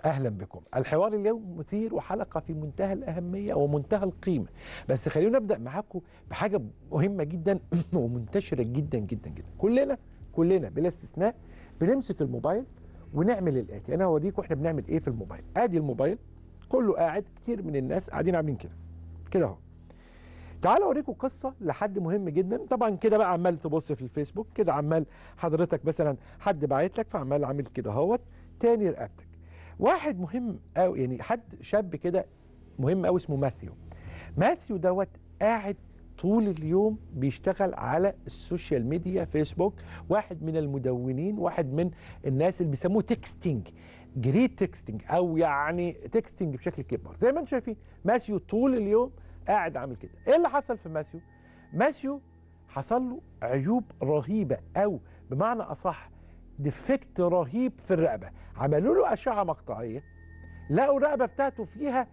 اهلا بكم الحوار اليوم مثير وحلقه في منتهى الاهميه ومنتهى القيمه بس خلينا نبدا معاكم بحاجه مهمه جدا ومنتشره جدا جدا جدا كلنا كلنا بلا استثناء بنمسك الموبايل ونعمل الاتي انا هوريكم احنا بنعمل ايه في الموبايل ادي الموبايل كله قاعد كتير من الناس قاعدين عاملين كده كده اهو تعالوا اوريكم قصه لحد مهم جدا طبعا كده بقى عمال تبص في الفيسبوك كده عمال حضرتك مثلا حد باعت لك فعمال عامل كده اهوت تاني رقبتك واحد مهم أو يعني حد شاب كده مهم قوي اسمه ماثيو ماثيو دوت قاعد طول اليوم بيشتغل على السوشيال ميديا فيسبوك واحد من المدونين واحد من الناس اللي بيسموه تكستنج جريت تكستنج او يعني تكستنج بشكل كبير زي ما انتم شايفين ماثيو طول اليوم قاعد عامل كده ايه اللي حصل في ماثيو ماثيو حصل له عيوب رهيبه او بمعنى اصح ديفكت رهيب في الرقبه عملوا له اشعه مقطعيه لقوا الرقبه بتاعته فيها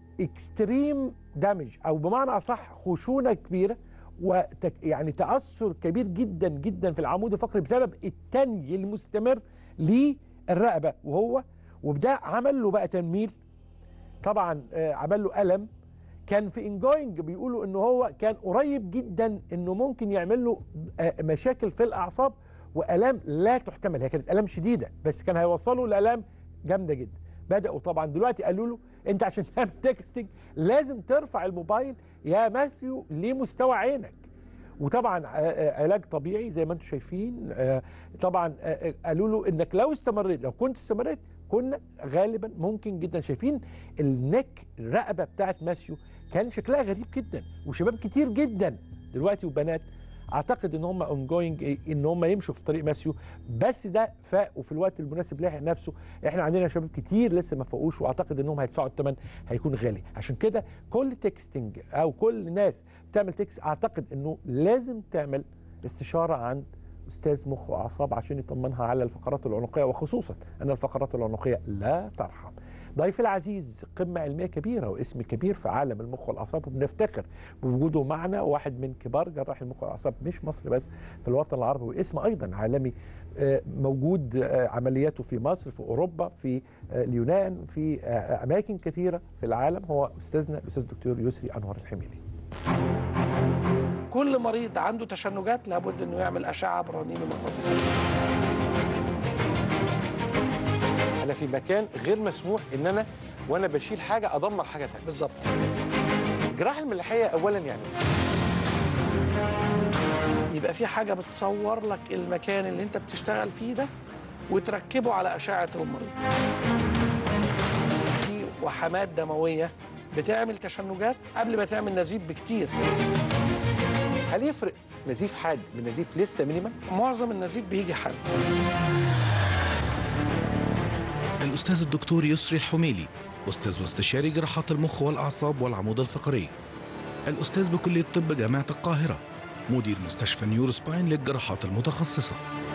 اكستريم دامج او بمعنى اصح خشونه كبيره وتك يعني تاثر كبير جدا جدا في العمود الفقري بسبب التني المستمر للرقبه وهو وبده عمل له بقى تنميل طبعا آه، عمل له الم كان في انجوينج بيقولوا ان هو كان قريب جدا انه ممكن يعمل له آه، مشاكل في الاعصاب والام لا تحتمل هي كانت الام شديده بس كان هيوصلوا لالام جامده جدا بداوا طبعا دلوقتي قالوا له انت عشان تعمل تكستنج لازم ترفع الموبايل يا ماثيو لمستوى عينك وطبعا آه، آه، علاج طبيعي زي ما انتم شايفين آه، طبعا آه، آه، قالوا له انك لو استمريت لو كنت استمريت كنا غالبا ممكن جدا شايفين النك الرقبه بتاعت ماسيو كان شكلها غريب جدا وشباب كتير جدا دلوقتي وبنات اعتقد ان هم اون جوينج ان هم يمشوا في طريق ماسيو بس ده فاق وفي الوقت المناسب لحق نفسه احنا عندنا شباب كتير لسه ما فاقوش واعتقد انهم هيدفعوا الثمن هيكون غالي عشان كده كل تكستنج او كل ناس بتعمل تكست اعتقد انه لازم تعمل استشاره عند استاذ مخ واعصاب عشان يطمنها على الفقرات العنقيه وخصوصا ان الفقرات العنقيه لا ترحم. ضيفي العزيز قمه علميه كبيره واسم كبير في عالم المخ والاعصاب وبنفتخر بوجوده معنا واحد من كبار جراح المخ والاعصاب مش مصر بس في الوطن العربي واسم ايضا عالمي آه، موجود آه، عملياته في مصر في اوروبا في آه، اليونان في آه، اماكن كثيره في العالم هو استاذنا الاستاذ الدكتور يسري انور الحميلي. كل مريض عنده تشنجات لابد انه يعمل اشعه برنين مغناطيسيه انا في مكان غير مسموح ان انا وانا بشيل حاجه ادمر حاجه ثانيه بالظبط الجراحه الملاحيه اولا يعني يبقى في حاجه بتصور لك المكان اللي انت بتشتغل فيه ده وتركبه على اشعه المريض في وحمات دمويه بتعمل تشنجات قبل ما تعمل نزيف بكتير هل يفرق نزيف حاد من نزيف لسه مينيمم معظم النزيف بيجي حد الأستاذ الدكتور يسري الحميلي أستاذ واستشاري جراحات المخ والأعصاب والعمود الفقري الأستاذ بكلية طب جامعة القاهرة مدير مستشفى نيورو سباين للجراحات المتخصصة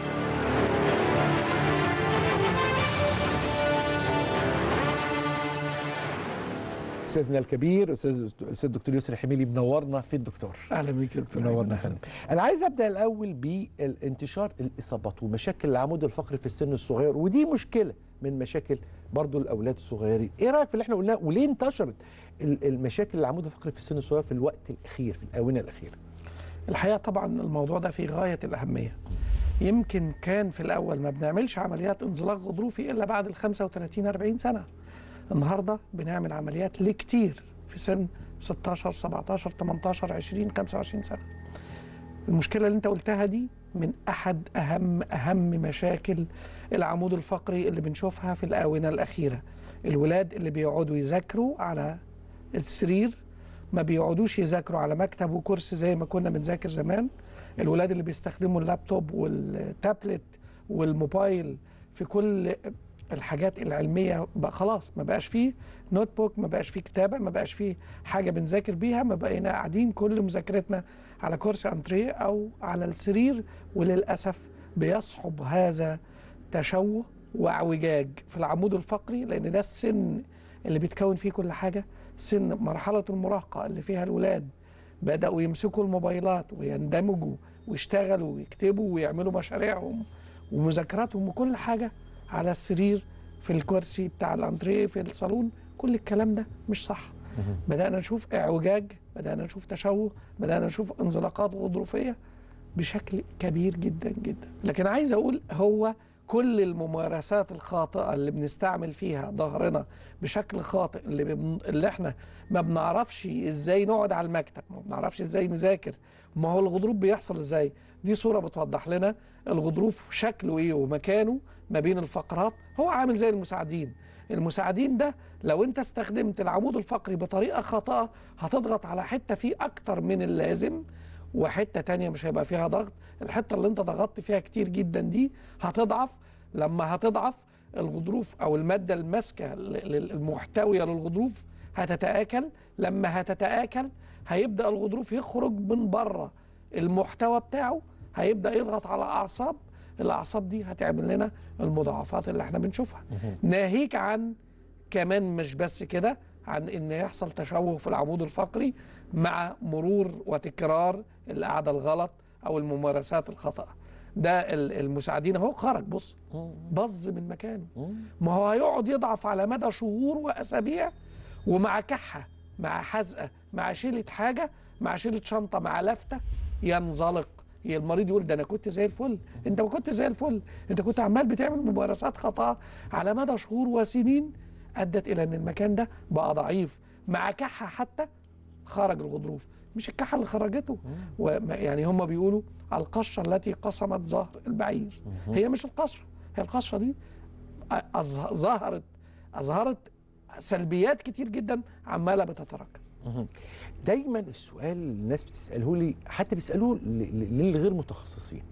استاذنا الكبير استاذ الاستاذ الدكتور يسري حميلي منورنا في الدكتور اهلا بيك يا دكتور منورنا يا فندم انا عايز ابدا الاول بالانتشار الاصابات ومشاكل العمود الفقري في السن الصغير ودي مشكله من مشاكل برضو الاولاد الصغيرين ايه رايك في اللي احنا قلناه وليه انتشرت ال- المشاكل العمود الفقري في السن الصغير في الوقت الاخير في الاونه الاخيره الحقيقه طبعا الموضوع ده في غايه الاهميه يمكن كان في الاول ما بنعملش عمليات انزلاق غضروفي الا بعد ال 35 40 سنه النهارده بنعمل عمليات لكتير في سن 16 17 18 20 25 سنه المشكله اللي انت قلتها دي من احد اهم اهم مشاكل العمود الفقري اللي بنشوفها في الاونه الاخيره الولاد اللي بيقعدوا يذاكروا على السرير ما بيقعدوش يذاكروا على مكتب وكرسي زي ما كنا بنذاكر زمان الولاد اللي بيستخدموا اللابتوب والتابلت والموبايل في كل الحاجات العلميه بقى خلاص ما بقاش فيه نوت بوك ما بقاش فيه كتابه ما بقاش فيه حاجه بنذاكر بيها ما بقينا قاعدين كل مذاكرتنا على كرسي انتريه او على السرير وللاسف بيصحب هذا تشوه واعوجاج في العمود الفقري لان ده السن اللي بيتكون فيه كل حاجه سن مرحله المراهقه اللي فيها الولاد بداوا يمسكوا الموبايلات ويندمجوا ويشتغلوا ويكتبوا ويعملوا مشاريعهم ومذاكراتهم وكل حاجه على السرير في الكرسي بتاع الانتريه في الصالون كل الكلام ده مش صح بدانا نشوف اعوجاج بدانا نشوف تشوه بدانا نشوف انزلاقات غضروفيه بشكل كبير جدا جدا لكن عايز اقول هو كل الممارسات الخاطئه اللي بنستعمل فيها ظهرنا بشكل خاطئ اللي, بن... اللي احنا ما بنعرفش ازاي نقعد على المكتب ما بنعرفش ازاي نذاكر ما هو الغضروف بيحصل ازاي دي صوره بتوضح لنا الغضروف شكله ايه ومكانه ما بين الفقرات هو عامل زي المساعدين المساعدين ده لو انت استخدمت العمود الفقري بطريقه خاطئه هتضغط على حته فيه اكتر من اللازم وحته تانية مش هيبقى فيها ضغط الحته اللي انت ضغطت فيها كتير جدا دي هتضعف لما هتضعف الغضروف او الماده الماسكه المحتويه للغضروف هتتاكل لما هتتاكل هيبدا الغضروف يخرج من بره المحتوى بتاعه هيبدا يضغط على اعصاب الاعصاب دي هتعمل لنا المضاعفات اللي احنا بنشوفها ناهيك عن كمان مش بس كده عن ان يحصل تشوه في العمود الفقري مع مرور وتكرار القعده الغلط او الممارسات الخطأ ده المساعدين اهو خرج بص بظ من مكانه ما هو هيقعد يضعف على مدى شهور واسابيع ومع كحه مع حزقه مع شيله حاجه مع شيله شنطه مع لفته ينزلق المريض يقول ده انا كنت زي الفل انت ما كنت زي الفل انت كنت عمال بتعمل ممارسات خطا على مدى شهور وسنين ادت الى ان المكان ده بقى ضعيف مع كحه حتى خرج الغضروف مش الكحه اللي خرجته يعني هم بيقولوا القشه التي قسمت ظهر البعير هي مش القشره هي القشره دي ظهرت اظهرت سلبيات كتير جدا عماله بتتراكم دايما السؤال اللي الناس بتساله لي حتى بيسالوه للغير متخصصين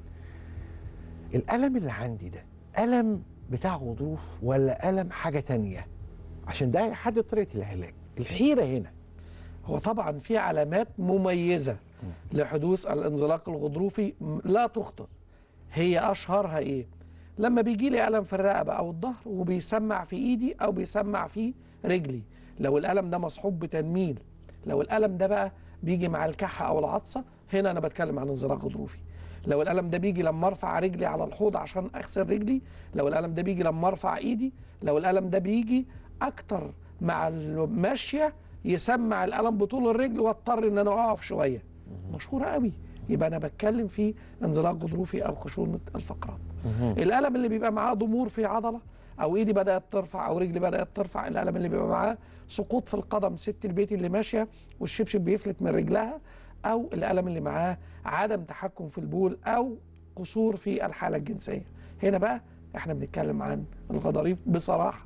الالم اللي عندي ده الم بتاع غضروف ولا الم حاجه تانية عشان ده هيحدد طريقه العلاج الحيره هنا هو طبعا في علامات مميزه لحدوث الانزلاق الغضروفي لا تخطئ هي اشهرها ايه لما بيجي لي الم في الرقبه او الظهر وبيسمع في ايدي او بيسمع في رجلي لو الالم ده مصحوب بتنميل لو الالم ده بقى بيجي مع الكحه او العطسه هنا انا بتكلم عن انزلاق غضروفي لو الالم ده بيجي لما ارفع رجلي على الحوض عشان اغسل رجلي لو الالم ده بيجي لما ارفع ايدي لو الالم ده بيجي اكتر مع الماشيه يسمع الالم بطول الرجل واضطر ان انا اقف شويه مشهوره قوي يبقى انا بتكلم في انزلاق غضروفي او خشونه الفقرات الالم اللي بيبقى معاه ضمور في عضله او ايدي بدات ترفع او رجلي بدات ترفع الالم اللي بيبقى معاه سقوط في القدم ست البيت اللي ماشيه والشبشب بيفلت من رجلها او الالم اللي معاه عدم تحكم في البول او قصور في الحاله الجنسيه هنا بقى احنا بنتكلم عن الغضاريف بصراحه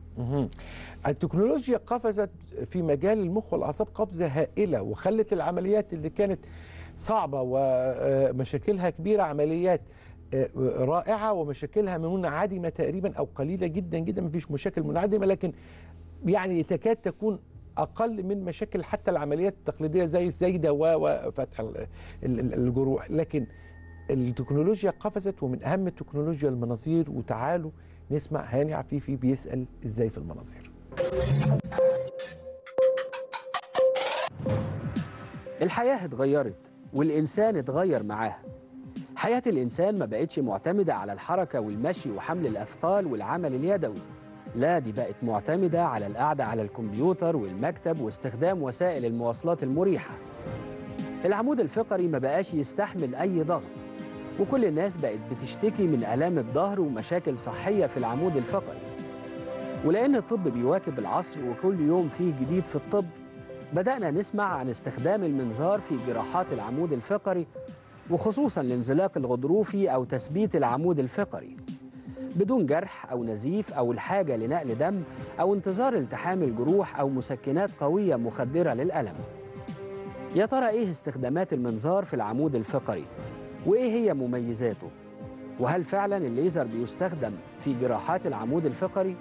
التكنولوجيا قفزت في مجال المخ والاعصاب قفزه هائله وخلت العمليات اللي كانت صعبه ومشاكلها كبيره عمليات رائعه ومشاكلها منعدمه تقريبا او قليله جدا جدا ما فيش مشاكل منعدمه لكن يعني تكاد تكون اقل من مشاكل حتى العمليات التقليديه زي الزايده وفتح الجروح لكن التكنولوجيا قفزت ومن اهم التكنولوجيا المناظير وتعالوا نسمع هاني عفيفي بيسال ازاي في المناظير الحياه اتغيرت والانسان اتغير معاها حياه الانسان ما بقتش معتمده على الحركه والمشي وحمل الاثقال والعمل اليدوي لا دي بقت معتمده على القعده على الكمبيوتر والمكتب واستخدام وسائل المواصلات المريحه العمود الفقري ما بقاش يستحمل اي ضغط وكل الناس بقت بتشتكي من آلام الظهر ومشاكل صحية في العمود الفقري ولأن الطب بيواكب العصر وكل يوم فيه جديد في الطب بدأنا نسمع عن استخدام المنظار في جراحات العمود الفقري وخصوصا الانزلاق الغضروفي أو تثبيت العمود الفقري بدون جرح أو نزيف أو الحاجة لنقل دم أو انتظار التحام الجروح أو مسكنات قوية مخدرة للألم يا ترى إيه استخدامات المنظار في العمود الفقري؟ وإيه هي مميزاته؟ وهل فعلا الليزر بيستخدم في جراحات العمود الفقري؟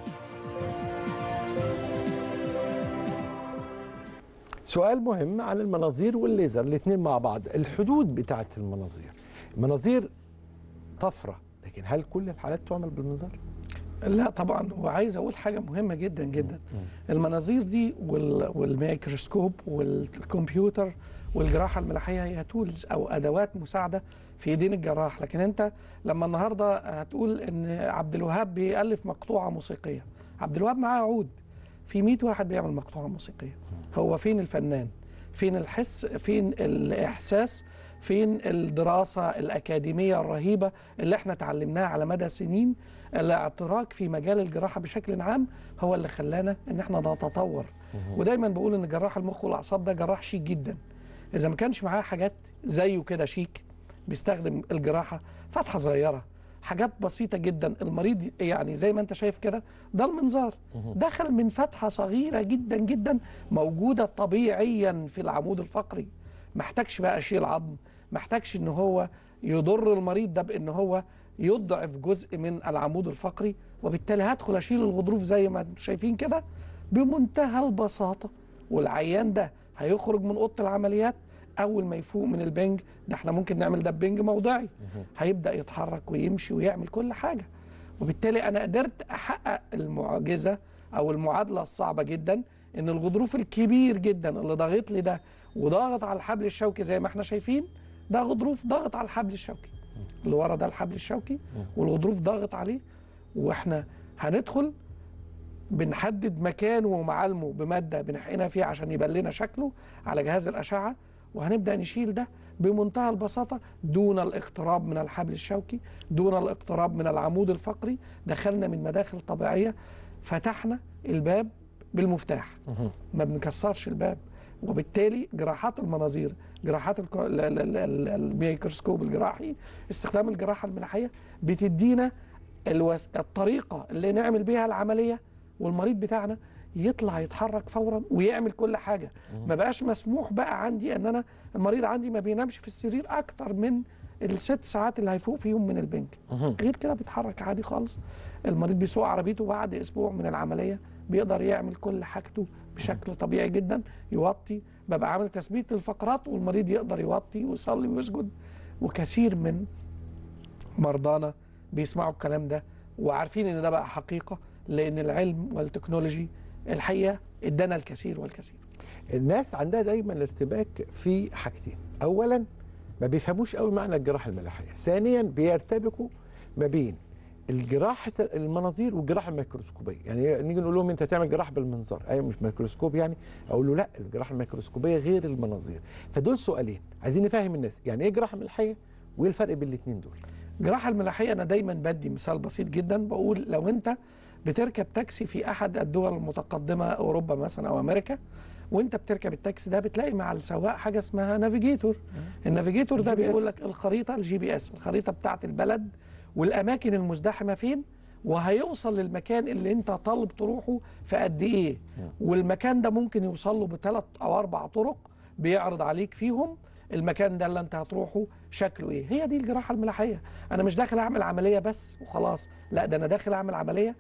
سؤال مهم عن المناظير والليزر الاثنين مع بعض الحدود بتاعت المناظير المناظير طفرة لكن هل كل الحالات تعمل بالمنظار؟ لا طبعا وعايز اقول حاجه مهمه جدا جدا المناظير دي وال- والميكروسكوب والكمبيوتر والجراحه الملاحيه هي تولز او ادوات مساعده في ايدين الجراح لكن انت لما النهارده هتقول ان عبد الوهاب بيالف مقطوعه موسيقيه عبد الوهاب معاه عود في 100 واحد بيعمل مقطوعه موسيقيه هو فين الفنان فين الحس فين الاحساس فين الدراسه الاكاديميه الرهيبه اللي احنا اتعلمناها على مدى سنين الاعتراك في مجال الجراحه بشكل عام هو اللي خلانا ان احنا نتطور ودايما بقول ان جراح المخ والاعصاب ده جراح شيك جدا اذا ما كانش معاه حاجات زيه كده شيك بيستخدم الجراحه فتحه صغيره حاجات بسيطة جدا المريض يعني زي ما انت شايف كده ده المنظار دخل من فتحة صغيرة جدا جدا موجودة طبيعيا في العمود الفقري محتاجش بقى اشيل عظم محتاجش ان هو يضر المريض ده بان هو يضعف جزء من العمود الفقري وبالتالي هدخل اشيل الغضروف زي ما انتم شايفين كده بمنتهى البساطة والعيان ده هيخرج من اوضه العمليات اول ما يفوق من البنج ده احنا ممكن نعمل ده بنج موضعي هيبدا يتحرك ويمشي ويعمل كل حاجه وبالتالي انا قدرت احقق المعجزه او المعادله الصعبه جدا ان الغضروف الكبير جدا اللي ضاغط لي ده وضاغط على الحبل الشوكي زي ما احنا شايفين ده غضروف ضاغط على الحبل الشوكي اللي ورا ده الحبل الشوكي والغضروف ضاغط عليه واحنا هندخل بنحدد مكانه ومعالمه بماده بنحقنها فيها عشان يبان لنا شكله على جهاز الاشعه وهنبدا نشيل ده بمنتهى البساطه دون الاقتراب من الحبل الشوكي دون الاقتراب من العمود الفقري دخلنا من مداخل طبيعيه فتحنا الباب بالمفتاح ما بنكسرش الباب وبالتالي جراحات المناظير جراحات الك- ال- ال- ال- ال- الميكروسكوب الجراحي استخدام الجراحه الملاحيه بتدينا الوس... الطريقه اللي نعمل بيها العمليه والمريض بتاعنا يطلع يتحرك فورا ويعمل كل حاجه ما بقاش مسموح بقى عندي ان انا المريض عندي ما بينامش في السرير اكتر من الست ساعات اللي هيفوق فيهم من البنك غير كده بيتحرك عادي خالص المريض بيسوق عربيته بعد اسبوع من العمليه بيقدر يعمل كل حاجته بشكل طبيعي جدا يوطي ببقى عامل تثبيت للفقرات والمريض يقدر يوطي ويصلي ويسجد وكثير من مرضانا بيسمعوا الكلام ده وعارفين ان ده بقى حقيقه لان العلم والتكنولوجي الحقيقه ادانا الكثير والكثير الناس عندها دايما ارتباك في حاجتين اولا ما بيفهموش قوي معنى الجراحه الملاحيه ثانيا بيرتبكوا ما بين الجراحه المناظير والجراحه الميكروسكوبيه يعني نيجي نقول لهم انت تعمل جراحه بالمنظار ايوه مش ميكروسكوب يعني اقول له لا الجراحه الميكروسكوبيه غير المناظير فدول سؤالين عايزين نفهم الناس يعني ايه جراحه ملاحيه وايه الفرق بين الاثنين دول الجراحه الملاحيه انا دايما بدي مثال بسيط جدا بقول لو انت بتركب تاكسي في احد الدول المتقدمه اوروبا مثلا او امريكا وانت بتركب التاكسي ده بتلاقي مع السواق حاجه اسمها نافيجيتور النافيجيتور ده الجي بي إس. بيقول لك الخريطه الجي بي اس الخريطه بتاعت البلد والاماكن المزدحمه فين وهيوصل للمكان اللي انت طالب تروحه في قد ايه والمكان ده ممكن يوصل له بثلاث او اربع طرق بيعرض عليك فيهم المكان ده اللي انت هتروحه شكله ايه هي دي الجراحه الملاحيه انا مش داخل اعمل عمليه بس وخلاص لا ده انا داخل اعمل عمليه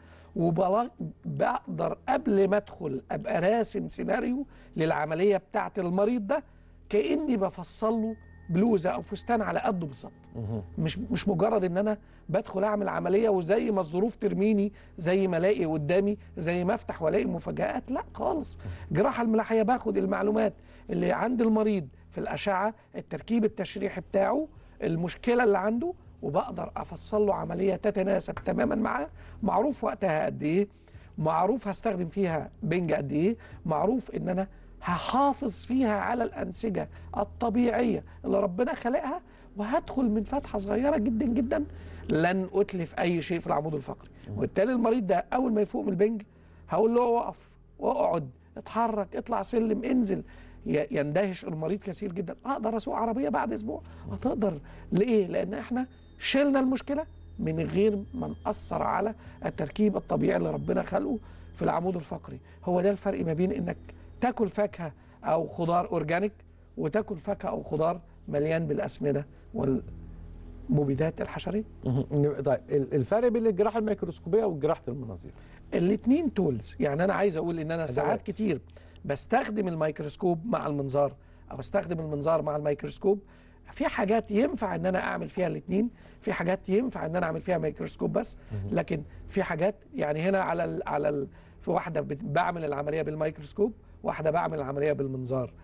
وبقدر قبل ما ادخل ابقى راسم سيناريو للعمليه بتاعه المريض ده كاني بفصل له بلوزه او فستان على قده بالظبط مش مش مجرد ان انا بدخل اعمل عمليه وزي ما الظروف ترميني زي ما الاقي قدامي زي ما افتح والاقي مفاجات لا خالص الجراحه الملاحيه باخد المعلومات اللي عند المريض في الاشعه التركيب التشريحي بتاعه المشكله اللي عنده وبقدر افصل له عمليه تتناسب تماما معاه معروف وقتها قد ايه معروف هستخدم فيها بنج قد ايه معروف ان انا هحافظ فيها على الانسجه الطبيعيه اللي ربنا خلقها وهدخل من فتحه صغيره جدا جدا لن اتلف اي شيء في العمود الفقري وبالتالي المريض ده اول ما يفوق من البنج هقول له اقف واقعد اتحرك اطلع سلم انزل ي- يندهش المريض كثير جدا اقدر اسوق عربيه بعد اسبوع هتقدر ليه لان احنا شلنا المشكله من غير ما ناثر على التركيب الطبيعي اللي ربنا خلقه في العمود الفقري هو ده الفرق ما بين انك تاكل فاكهه او خضار اورجانيك وتاكل فاكهه او خضار مليان بالاسمده والمبيدات الحشريه طيب ال- الفرق بين الجراحه الميكروسكوبيه وجراحه المناظير الاثنين تولز يعني انا عايز اقول ان انا أدوات. ساعات كتير بستخدم الميكروسكوب مع المنظار او استخدم المنظار مع الميكروسكوب في حاجات ينفع ان انا اعمل فيها الاثنين في حاجات ينفع ان انا اعمل فيها ميكروسكوب بس لكن في حاجات يعني هنا على ال على ال في واحده بت- بعمل العمليه بالميكروسكوب واحده بعمل العمليه بالمنظار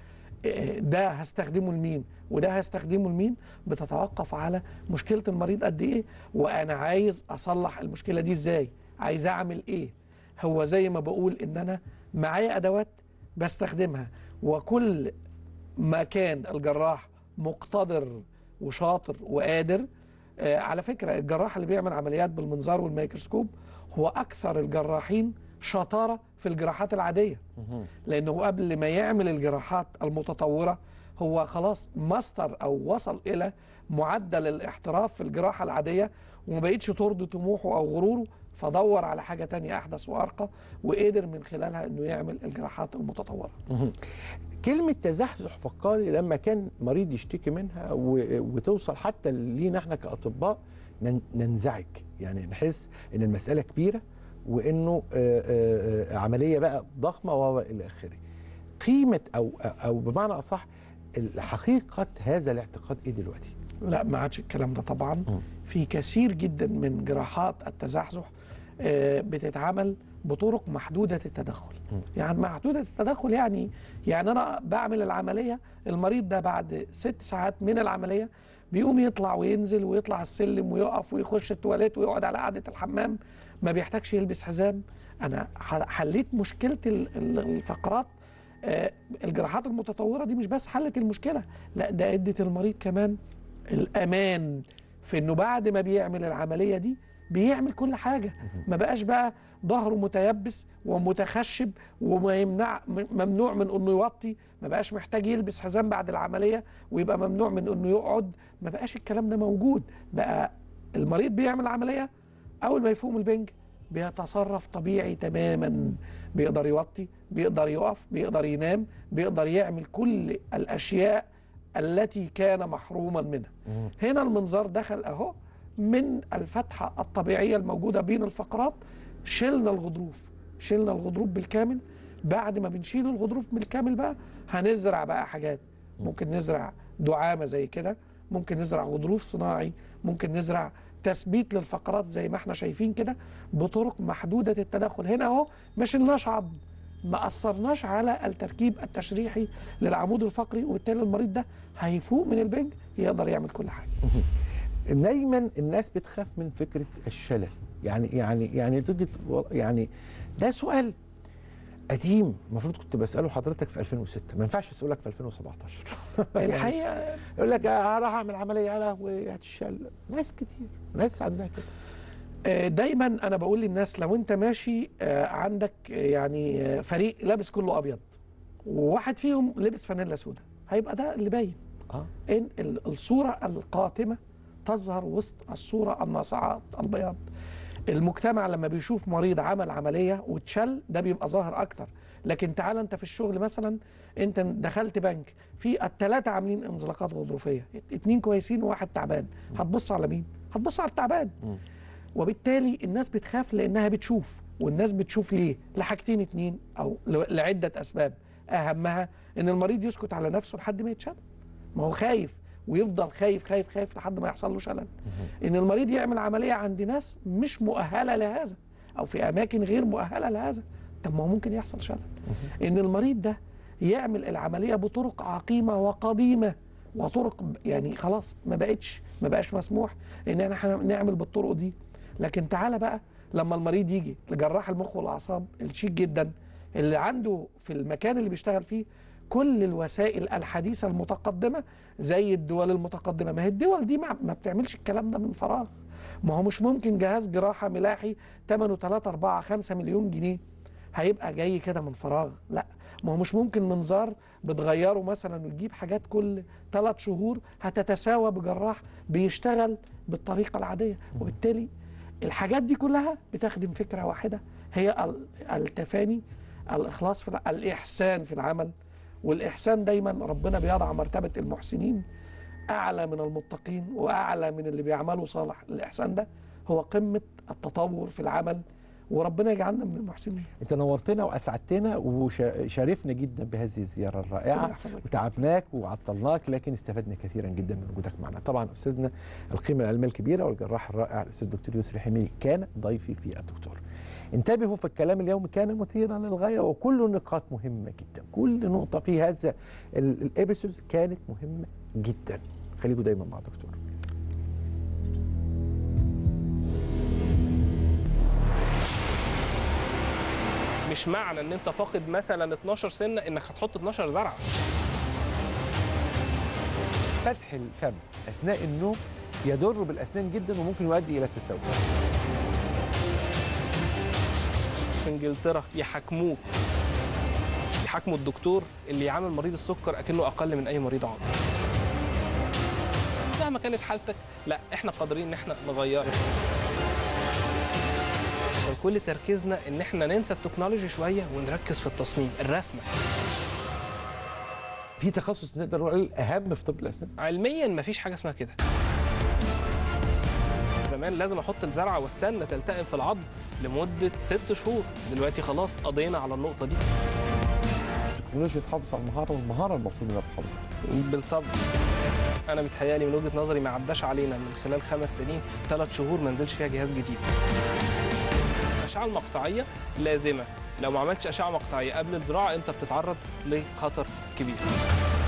آه، ده هستخدمه لمين وده هستخدمه لمين بتتوقف على مشكله المريض قد ايه وانا عايز اصلح المشكله دي ازاي عايز اعمل ايه هو زي ما بقول ان انا معايا ادوات بستخدمها وكل ما كان الجراح مقتدر وشاطر وقادر آه، على فكرة الجراح اللي بيعمل عمليات بالمنظار والميكروسكوب هو أكثر الجراحين شطارة في الجراحات العادية لأنه قبل ما يعمل الجراحات المتطورة هو خلاص ماستر أو وصل إلى معدل الاحتراف في الجراحة العادية وما بقتش ترضي طموحه أو غروره فدور على حاجة تانية أحدث وأرقى وقدر من خلالها أنه يعمل الجراحات المتطورة كلمة تزحزح فقاري لما كان مريض يشتكي منها و- وتوصل حتى لينا احنا كأطباء نن- ننزعج يعني نحس ان المسألة كبيرة وانه آه، آه، آه، عملية بقى ضخمة والى اخره. قيمة او او بمعنى اصح حقيقة هذا الاعتقاد ايه دلوقتي؟ لا ما عادش الكلام ده طبعا مم. في كثير جدا من جراحات التزحزح آه، بتتعمل بطرق محدودة التدخل مم. يعني محدودة التدخل يعني يعني أنا بعمل العملية المريض ده بعد ست ساعات من العملية بيقوم يطلع وينزل ويطلع السلم ويقف ويخش التواليت ويقعد على قعدة الحمام ما بيحتاجش يلبس حزام أنا ح- حليت مشكلة ال- ال- الفقرات آه، الجراحات المتطورة دي مش بس حلت المشكلة لا ده ادت المريض كمان الامان في انه بعد ما بيعمل العمليه دي بيعمل كل حاجه ما بقاش بقى ظهره متيبس ومتخشب وما يمنع م- ممنوع من انه يوطي ما بقاش محتاج يلبس حزام بعد العمليه ويبقى ممنوع من انه يقعد ما بقاش الكلام ده موجود بقى المريض بيعمل عمليه اول ما يفوق من البنج بيتصرف طبيعي تماما بيقدر يوطي بيقدر يقف بيقدر ينام بيقدر يعمل كل الاشياء التي كان محروما منها هنا المنظار دخل اهو من الفتحه الطبيعيه الموجوده بين الفقرات شلنا الغضروف شلنا الغضروف بالكامل بعد ما بنشيل الغضروف بالكامل بقى هنزرع بقى حاجات ممكن نزرع دعامه زي كده ممكن نزرع غضروف صناعي ممكن نزرع تثبيت للفقرات زي ما احنا شايفين كده بطرق محدوده التدخل هنا اهو ما شلناش عظم ما اثرناش على التركيب التشريحي للعمود الفقري وبالتالي المريض ده هيفوق من البنج يقدر يعمل كل حاجه دايما الناس بتخاف من فكره الشلل يعني يعني يعني تيجي تقول- يعني ده سؤال قديم المفروض كنت بساله حضرتك في 2006 ما ينفعش اسالك في 2017 يعني الحقيقه يقول لك آه، هروح اعمل عمليه يا لهوي هتشل ناس كتير ناس عندها كده آه، دايما انا بقول للناس لو انت ماشي آه، عندك آه، يعني آه، فريق لابس كله ابيض وواحد فيهم لبس فانيلا سوداء هيبقى ده اللي باين اه ان ال- الصوره القاتمه تظهر وسط الصوره الناصعه البياض المجتمع لما بيشوف مريض عمل عمليه واتشل ده بيبقى ظاهر اكتر لكن تعال انت في الشغل مثلا انت دخلت بنك في الثلاثه عاملين انزلاقات غضروفيه اتنين كويسين وواحد تعبان هتبص على مين هتبص على التعبان وبالتالي الناس بتخاف لانها بتشوف والناس بتشوف ليه لحاجتين اتنين او ل- لعده اسباب اهمها ان المريض يسكت على نفسه لحد ما يتشل ما هو خايف ويفضل خايف خايف خايف لحد ما يحصل له شلل ان المريض يعمل عمليه عند ناس مش مؤهله لهذا او في اماكن غير مؤهله لهذا طب ما هو ممكن يحصل شلل ان المريض ده يعمل العمليه بطرق عقيمه وقديمه وطرق ب- يعني خلاص ما بقتش ما بقاش مسموح ان احنا نعمل بالطرق دي لكن تعالى بقى لما المريض يجي لجراح المخ والاعصاب الشيك جدا اللي عنده في المكان اللي بيشتغل فيه كل الوسائل الحديثه المتقدمه زي الدول المتقدمه ما هي الدول دي ما ما بتعملش الكلام ده من فراغ ما هو مش ممكن جهاز جراحه ملاحي ثمنه 3 4 5 مليون جنيه هيبقى جاي كده من فراغ لا ما هو مش ممكن منظار بتغيره مثلا وتجيب حاجات كل ثلاث شهور هتتساوى بجراح بيشتغل بالطريقه العاديه وبالتالي الحاجات دي كلها بتخدم فكره واحده هي ال- التفاني الاخلاص في الع- الاحسان في العمل والاحسان دايما ربنا بيضع مرتبه المحسنين اعلى من المتقين واعلى من اللي بيعملوا صالح الاحسان ده هو قمه التطور في العمل وربنا يجعلنا من المحسنين انت نورتنا واسعدتنا وشارفنا جدا بهذه الزياره ربنا الرائعه يحفظك. وتعبناك وعطلناك لكن استفدنا كثيرا جدا من وجودك معنا طبعا استاذنا القيمه العلميه الكبيره والجراح الرائع الاستاذ دكتور يسري حميدي كان ضيفي في الدكتور انتبهوا في الكلام اليومي كان مثيرا للغايه وكل نقاط مهمه جدا كل نقطه في هذا ال- الابيسود كانت مهمه جدا خليكم دايما مع دكتور مش معنى ان انت فاقد مثلا 12 سنه انك هتحط 12 زرعه فتح الفم اثناء النوم يضر بالاسنان جدا وممكن يؤدي الى التسوس في انجلترا يحاكموك يحاكموا الدكتور اللي يعامل مريض السكر اكنه اقل من اي مريض عاطل مهما كانت حالتك لا احنا قادرين ان احنا نغيرها كان كل تركيزنا ان احنا ننسى التكنولوجي شويه ونركز في التصميم الرسمه في تخصص نقدر نقول عليه الاهم في طب الاسنان علميا مفيش حاجه اسمها كده زمان لازم احط الزرعه واستنى تلتئم في العظم لمده ست شهور دلوقتي خلاص قضينا على النقطه دي التكنولوجيا تحافظ على المهاره والمهاره المفروض انها تحافظ عليها. بالطبع انا متهيالي من وجهه نظري ما عداش علينا من خلال خمس سنين ثلاث شهور ما نزلش فيها جهاز جديد الاشعه المقطعيه لازمه لو ما عملتش اشعه مقطعيه قبل الزراعه انت بتتعرض لخطر كبير